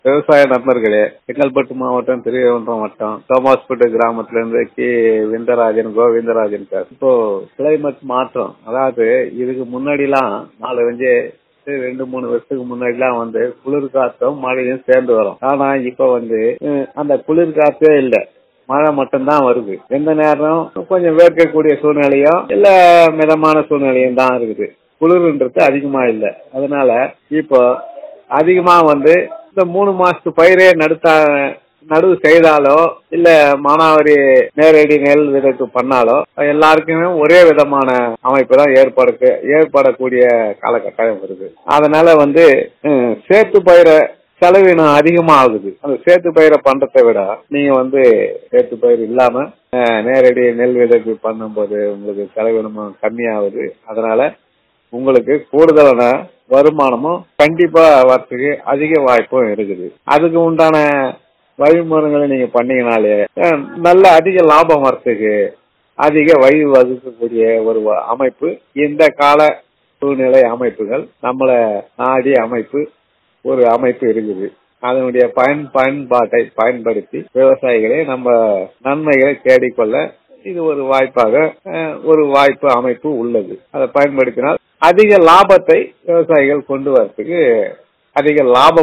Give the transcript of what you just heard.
விவசாய நண்பர்களே செங்கல்பட்டு மாவட்டம் திருவனந்தபுரம் வட்டம் தோமாஸ்பேட்டை கிராமத்துல இருந்து கி விந்தராஜன் கோவிந்தராஜன் சார் இப்போ கிளைமேட் மாற்றம் அதாவது இதுக்கு முன்னாடிலாம் நாலு அஞ்சு ரெண்டு மூணு வருஷத்துக்கு முன்னாடிலாம் வந்து குளிர் காத்தும் மழையும் சேர்ந்து வரும் ஆனா இப்ப வந்து அஹ், அந்த குளிர் காத்தே இல்ல மழை மட்டும்தான் வருது எந்த நேரம் கொஞ்சம் வேர்க்கக்கூடிய சூழ்நிலையும் இல்ல மிதமான சூழ்நிலையும் தான் இருக்குது குளிர்ன்றது அதிகமா இல்ல அதனால இப்போ அதிகமா வந்து இந்த மூணு மாசத்து பயிரே நடுத்தா நடுவு செய்தாலோ இல்ல மானாவாரி நேரடி நெல் விதைப்பு பண்ணாலோ எல்லாருக்குமே ஒரே விதமான அமைப்பு தான் ஏற்படுக்கு ஏற்படக்கூடிய காலகட்டாயம் வருது அதனால வந்து ஹம், சேத்து பயிரை செலவினம் அதிகமா ஆகுது அந்த சேத்து பயிரை பண்றதை விட நீங்க வந்து சேத்து பயிர் இல்லாம அஹ், நேரடி நெல் விதைப்பு பண்ணும்போது உங்களுக்கு செலவினமும் கம்மியாகுது அதனால உங்களுக்கு கூடுதலான வருமானமும் கண்டிப்பா வரத்துக்கு அதிக வாய்ப்பும் இருக்குது அதுக்கு உண்டான வழிமுறைகளை நீங்க பண்ணீங்கனாலே அஹ், நல்ல அதிக லாபம் வரத்துக்கு அதிக வழி வகுக்கக்கூடிய ஒரு வ- அமைப்பு இந்த கால சூழ்நிலை அமைப்புகள் நம்மள நாடி அமைப்பு ஒரு அமைப்பு இருக்குது அதனுடைய பயன் பயன்பாட்டை பயன்படுத்தி விவசாயிகளை நம்ம நன்மைகளை தேடிக்கொள்ள இது ஒரு வாய்ப்பாக அஹ், ஒரு வாய்ப்பு அமைப்பு உள்ளது அதை பயன்படுத்தினால் அதிக லாபத்தை விவசாயிகள் கொண்டு வரத்துக்கு அதிக லாபம்